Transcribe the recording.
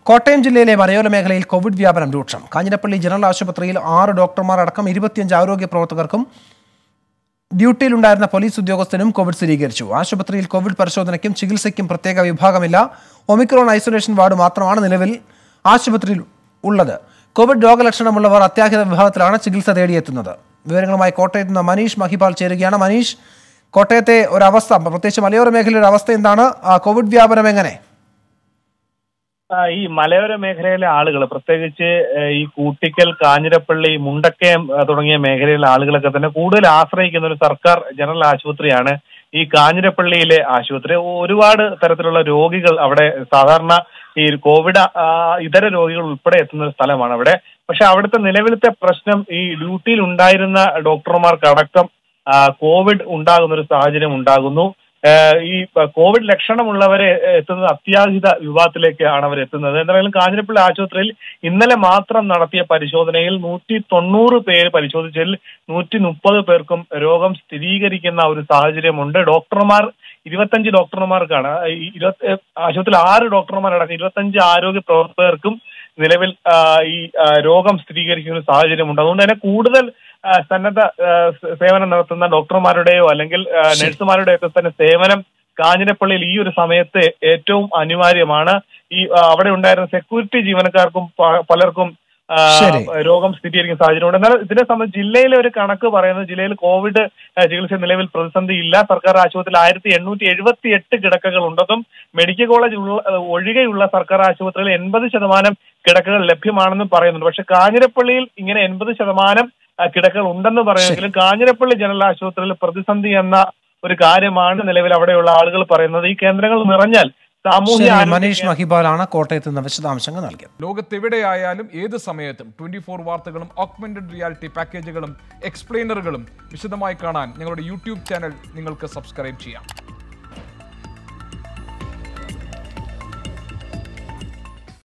കോട്ടയം ജില്ലയിലെ മലയോര മേഖലയിൽ കോവിഡ് വ്യാപനം രൂക്ഷം കാഞ്ഞിരപ്പള്ളി ജനറൽ ആശുപത്രിയിൽ ആറ് ഡോക്ടർമാർ അടക്കം ഇരുപത്തിയഞ്ച് ആരോഗ്യ പ്രവർത്തകർക്കും ഡ്യൂട്ടിയിലുണ്ടായിരുന്ന പോലീസ് ഉദ്യോഗസ്ഥനും കോവിഡ് സ്ഥിരീകരിച്ചു ആശുപത്രിയിൽ കോവിഡ് പരിശോധനയ്ക്കും ചികിത്സയ്ക്കും പ്രത്യേക വിഭാഗമില്ല ഒമിക്രോൺ ഐസൊലേഷൻ വാർഡ് മാത്രമാണ് നിലവിൽ ആശുപത്രിയിൽ ഉള്ളത് കോവിഡ് രോഗലക്ഷണമുള്ളവർ അത്യാഹിത വിഭാഗത്തിലാണ് ചികിത്സ തേടിയെത്തുന്നത് വിവരങ്ങളുമായി കോട്ടയത്ത് നിന്ന് മനീഷ് മഹിപാൽ ചേരുകയാണ് മനീഷ് കോട്ടയത്തെ ഒരവസ്ഥ പ്രത്യേകിച്ച് മലയോര മേഖലയുടെ അവസ്ഥ എന്താണ് ആ, കോവിഡ് വ്യാപനം എങ്ങനെ ആ, ഈ മലയോര മേഖലയിലെ ആളുകൾ പ്രത്യേകിച്ച് ഏഹ്, ഈ കൂട്ടിക്കൽ കാഞ്ഞിരപ്പള്ളി മുണ്ടക്കയം ആ, തുടങ്ങിയ മേഖലയിലെ ആളുകളൊക്കെ തന്നെ കൂടുതൽ ആശ്രയിക്കുന്ന ഒരു സർക്കാർ ജനറൽ ആശുപത്രിയാണ് ഈ കാഞ്ഞിരപ്പള്ളിയിലെ ആശുപത്രി ഒരുപാട് തരത്തിലുള്ള രോഗികൾ അവിടെ സാധാരണ ഈ കോവിഡ് ആ, ഇതര രോഗികൾ ഉൾപ്പെടെ എത്തുന്ന ഒരു സ്ഥലമാണ് അവിടെ പക്ഷെ അവിടുത്തെ നിലവിലത്തെ പ്രശ്നം ഈ ഡ്യൂട്ടിയിൽ ഉണ്ടായിരുന്ന ഡോക്ടർമാർക്കടക്കം ആ, കോവിഡ് ഉണ്ടാകുന്ന ഒരു സാഹചര്യം ഉണ്ടാകുന്നു ഏഹ് ഈ പ- കോവിഡ് ലക്ഷണമുള്ളവരെ ഏഹ് എത്തുന്നത് അത്യാഹിത വിഭാഗത്തിലേക്കാണ് അവർ എത്തുന്നത് എന്തായാലും കാഞ്ഞിരപ്പള്ളി ആശുപത്രിയിൽ ഇന്നലെ മാത്രം നടത്തിയ പരിശോധനയിൽ നൂറ്റി തൊണ്ണൂറ് പേര് പരിശോധിച്ചതിൽ നൂറ്റി മുപ്പത് പേർക്കും രോഗം സ്ഥിരീകരിക്കുന്ന ഒരു സാഹചര്യമുണ്ട് ഡോക്ടർമാർ ഇരുപത്തഞ്ച് ഡോക്ടർമാർക്കാണ് ഈ ഇരുപത്തി ആശുപത്രിയിൽ ആറ് ഡോക്ടർമാരടക്കം ഇരുപത്തഞ്ച് ആരോഗ്യ പ്രവർത്തകർക്കും നിലവിൽ ആ, ഈ ആ, രോഗം സ്ഥിരീകരിക്കുന്ന ഒരു സാഹചര്യമുണ്ട് അതുകൊണ്ട് തന്നെ കൂടുതൽ ആ, സന്നദ്ധ ആ, സ- സേവനം നടത്തുന്ന ഡോക്ടർമാരുടെയോ അല്ലെങ്കിൽ ആ, നഴ്സുമാരുടെയോ ഒക്കെ തന്നെ സേവനം കാഞ്ഞിരപ്പള്ളിയിൽ ഈ ഒരു സമയത്ത് ഏറ്റവും അനിവാര്യമാണ് ഈ ആ, അവിടെ ഉണ്ടായിരുന്ന സെക്യൂരിറ്റി ജീവനക്കാർക്കും പ- പലർക്കും ആ, ശരി. രോഗം സ്ഥിരീകരിക്കുന്ന സാഹചര്യമുണ്ട് എന്നാൽ ഇതിനെ സംബന്ധിച്ച് ജില്ലയിലെ ഒരു കണക്ക് പറയുന്നത് ജില്ലയിൽ കോവിഡ് ആ, ചികിത്സ നിലവിൽ പ്രതിസന്ധി ഇല്ല സർക്കാർ ആശുപത്രിയിൽ ആയിരത്തി എണ്ണൂറ്റി എഴുപത്തി എട്ട് കിടക്കകൾ ഉണ്ടെന്നും മെഡിക്കൽ കോളേജ് ഉള്ള ഒഴികെയുള്ള സർക്കാർ ആശുപത്രിയിൽ എൺപത് ശതമാനം കിടക്കകൾ ലഭ്യമാണെന്നും പറയുന്നുണ്ട് പക്ഷെ കാഞ്ഞിരപ്പള്ളിയിൽ ഇങ്ങനെ എൺപത് ശതമാനം ആ, കിടക്കകൾ ഉണ്ടെന്ന് പറയുമെങ്കിലും കാഞ്ഞിരപ്പള്ളി ജനറൽ ആശുപത്രിയിൽ പ്രതിസന്ധി എന്ന ഒരു കാര്യമാണ് നിലവിൽ അവിടെയുള്ള ആളുകൾ പറയുന്നത് ഈ കേന്ദ്രങ്ങൾ നിറഞ്ഞാൽ സാമൂഹ്യ ശരി ആരോഗ്യ മനീഷ് മഹിപാലാണ് കോട്ടയത്ത് നിന്ന് വിശദാംശങ്ങൾ നൽകിയത് ലോകത്തെവിടെയായാലും ഏത് സമയത്തും ട്വന്റി ഫോർ വാർത്തകളും ഓഗ്മെന്റഡ് റിയാലിറ്റി പാക്കേജുകളും എക്സ്പ്ലെയിനറുകളും വിശദമായി കാണാൻ ഞങ്ങളുടെ യൂട്യൂബ് ചാനൽ നിങ്ങൾക്ക് സബ്സ്ക്രൈബ് ചെയ്യാം